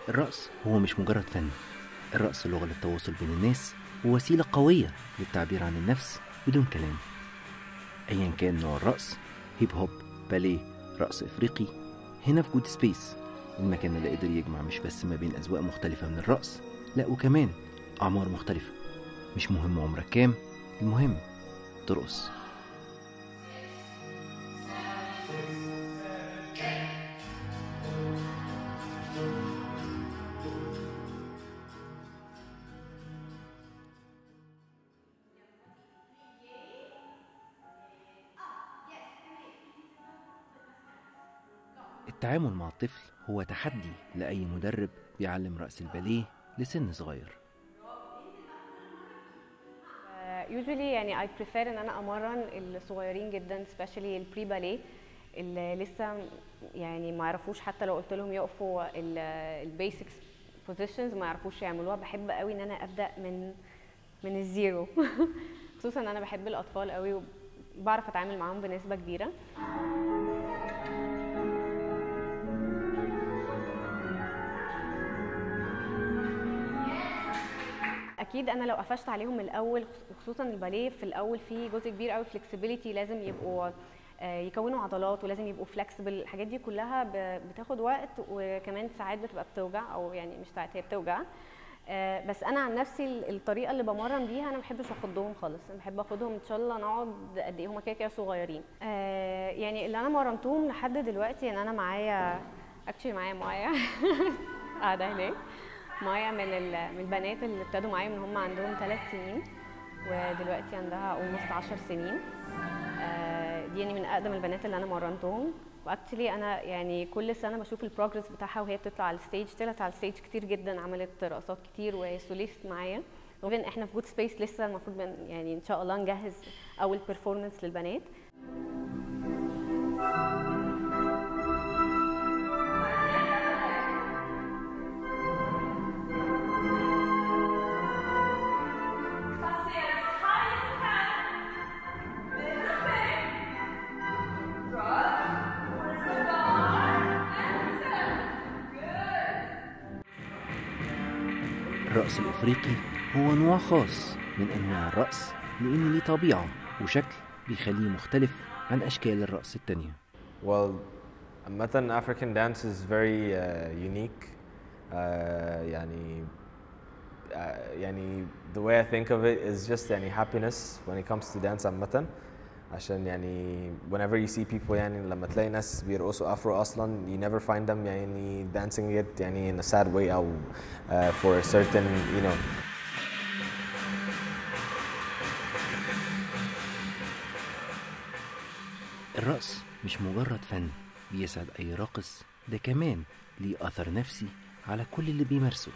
الرقص هو مش مجرد فن الرقص لغة للتواصل بين الناس ووسيلة قوية للتعبير عن النفس بدون كلام أيا كان نوع الرقص هيب هوب باليه رقص إفريقي هنا في جود سبيس المكان اللي قدر يجمع مش بس ما بين أذواق مختلفة من الرقص لا وكمان أعمار مختلفة مش مهم عمرك كام المهم ترقص التعامل مع الطفل هو تحدي لأي مدرب بيعلم رأس الباليه لسن صغير يوجولي يعني اي بريفير ان انا امرن الصغيرين جدا سبيشالي البري باليه اللي لسه يعني ما يعرفوش حتى لو قلت لهم يقفوا البيسكس بوزيشنز ما يعرفوش يعملوها بحب قوي ان انا ابدا من من الزيرو خصوصا ان انا بحب الاطفال قوي وبعرف اتعامل معاهم بنسبه كبيره اكيد انا لو قفشت عليهم من الاول وخصوصا الباليه في الاول فيه جزء كبير قوي فلكسبيليتي لازم يبقوا آه، يكونوا عضلات ولازم يبقوا فلكسبل الحاجات دي كلها ب- بتاخد وقت وكمان ساعات بتبقى بتوجع او يعني مش ساعات هي بتوجع آه، بس انا عن نفسي ال- الطريقه اللي بمرن بيها انا ما بحبش اخدهم خالص انا بحب اخدهم ان شاء الله نقعد قد ايه هما كده كده صغيرين آه، يعني اللي انا مرنتهم لحد دلوقتي يعني انا معايا اكشلي معايا مايا قاعده هناك مايا من ال- من البنات اللي ابتدوا معايا من هم عندهم ثلاث سنين ودلوقتي عندها almost 10 سنين آه، دي يعني من اقدم البنات اللي انا مرنتهم واكشلي انا يعني كل سنه بشوف البروجرس بتاعها وهي بتطلع على الستيج طلعت على الستيج كتير جدا عملت رقصات كتير وهي سوليست معايا وبين احنا في جود سبيس لسه المفروض بن- يعني ان شاء الله نجهز اول بيرفورمانس للبنات الرقص الإفريقي هو نوع خاص من أنواع الرقص لأنه ليه طبيعة وشكل بيخليه مختلف عن أشكال الرقص التانية Well, عامة African dance is very uh, unique. Uh, يعني uh, يعني the way I think of it is just يعني happiness when it comes to dance عامة. عشان يعني whenever you see people يعني لما تلاقي ناس بيرقصوا افرو اصلا you never find them يعني dancing it يعني in a sad way او uh, for a certain you know الرقص مش مجرد فن بيسعد أي راقص ده كمان ليه أثر نفسي على كل اللي بيمارسه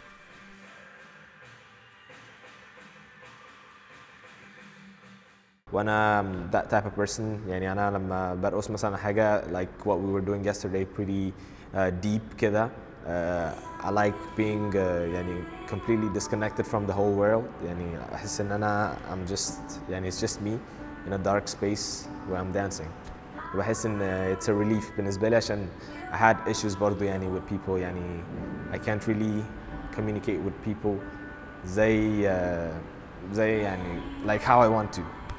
وانا that type of person يعني انا لما برقص مثلا حاجه like what we were doing yesterday pretty uh, deep كده uh, I like being uh, يعني completely disconnected from the whole world يعني احس ان انا I'm just يعني it's just me in a dark space where I'm dancing وبحس ان it's a relief بالنسبه لي عشان I had issues برضو يعني with people يعني I can't really communicate with people زي uh, زي يعني like how I want to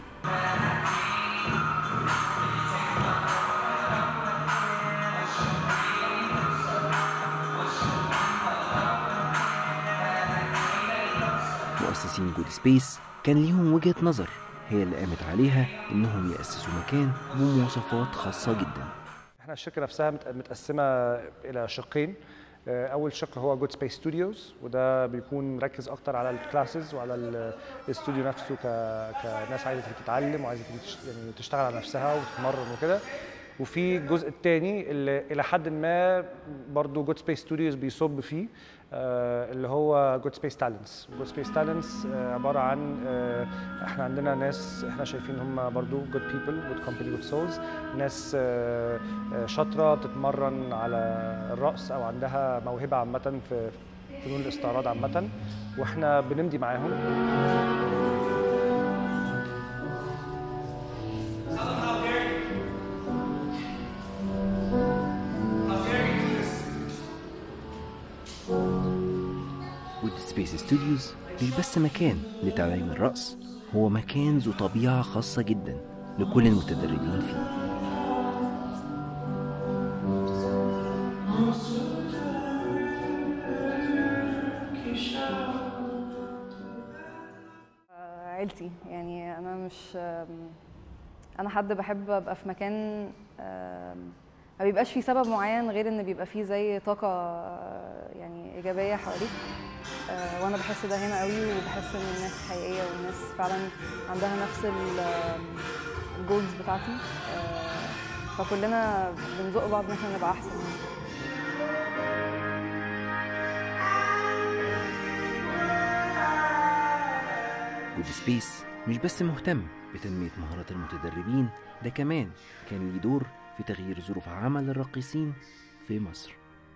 مؤسسين جود سبيس كان ليهم وجهة نظر هي اللي قامت عليها إنهم يأسسوا مكان بمواصفات خاصة جدا احنا الشركه نفسها مت- متقسمه الى شقين آه، اول شق هو جود سبيس ستوديوز وده بيكون مركز اكتر على الكلاسز وعلى ال- الاستوديو نفسه ك- كناس عايزه تيجي تتعلم وعايزه تيجي تش- يعني تشتغل على نفسها وتتمرن وكده وفي الجزء الثاني اللي الى حد ما برضو جود سبيس ستوديوز بيصب فيه آه، اللي هو جود سبيس تالنتس جود سبيس تالنتس عباره عن آه، احنا عندنا ناس احنا شايفين هم برضو جود بيبل جود كومباني جود سولز ناس آه، آه، شاطره بتتمرن على الرقص او عندها موهبه عامه في فنون الاستعراض عامه واحنا بنمضي معاهم How dare you do this? سبيس ستوديوز مش بس مكان لتعليم الرقص هو مكان ذو طبيعة خاصة جدا لكل المتدربين فيه عيلتي يعني انا مش انا حد بحب ابقى في مكان آم، ما بيبقاش فيه سبب معين غير ان بيبقى فيه زي طاقه آه، يعني ايجابيه حواليك آه، وانا بحس ده هنا قوي وبحس ان الناس حقيقيه والناس فعلا عندها نفس الجولز بتاعتي آه، فكلنا بنزق بعض ان احنا نبقى احسن يعني. جود سبيس مش بس مهتم بتنمية مهارات المتدربين ده كمان كان ليه دور في تغيير ظروف عمل الراقصين في مصر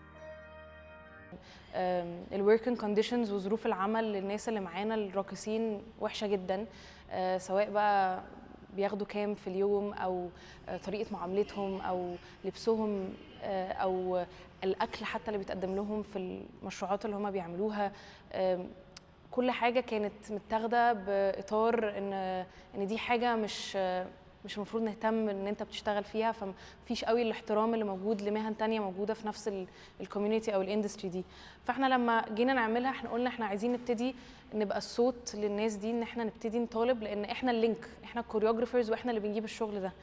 الوركينج كونديشنز وظروف العمل للناس اللي معانا الراقصين وحشه جدا آه، سواء بقى بياخدوا كام في اليوم او آه، طريقه معاملتهم او لبسهم آه، او الاكل حتى اللي بيتقدم لهم في المشروعات اللي هم بيعملوها آم، كل حاجه كانت متاخده باطار ان ان دي حاجه مش مش المفروض نهتم ان انت بتشتغل فيها فمفيش قوي الاحترام اللي موجود لمهن تانية موجوده في نفس الكوميونتي او الاندستري دي فاحنا لما جينا نعملها احنا قلنا احنا عايزين نبتدي نبقى الصوت للناس دي ان احنا نبتدي نطالب لان احنا اللينك احنا الكوريوجرافرز واحنا اللي بنجيب الشغل ده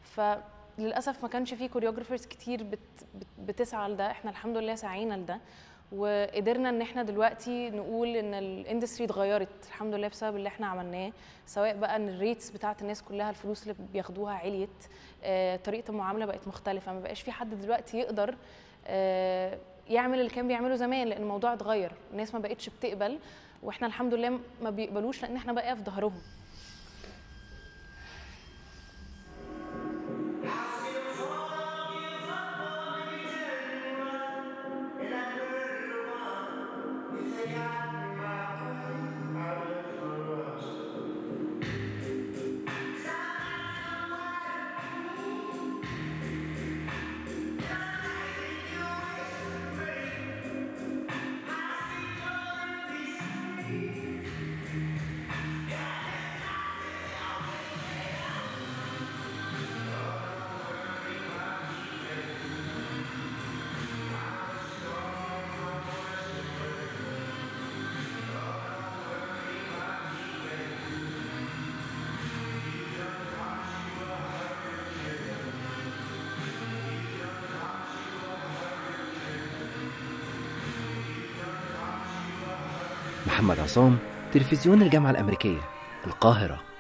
فللاسف ما كانش في كوريوجرافرز كتير بت بت بتسعى لده احنا الحمد لله سعينا لده وقدرنا ان احنا دلوقتي نقول ان الاندستري اتغيرت الحمد لله بسبب اللي احنا عملناه سواء بقى ان الريتس بتاعت الناس كلها الفلوس اللي بياخدوها عليت آه، طريقه المعامله بقت مختلفه ما بقاش في حد دلوقتي يقدر آه، يعمل اللي كان بيعمله زمان لان الموضوع اتغير الناس ما بقتش بتقبل واحنا الحمد لله ما بيقبلوش لان احنا بقى في ظهرهم محمد عصام تلفزيون الجامعة الأمريكية القاهرة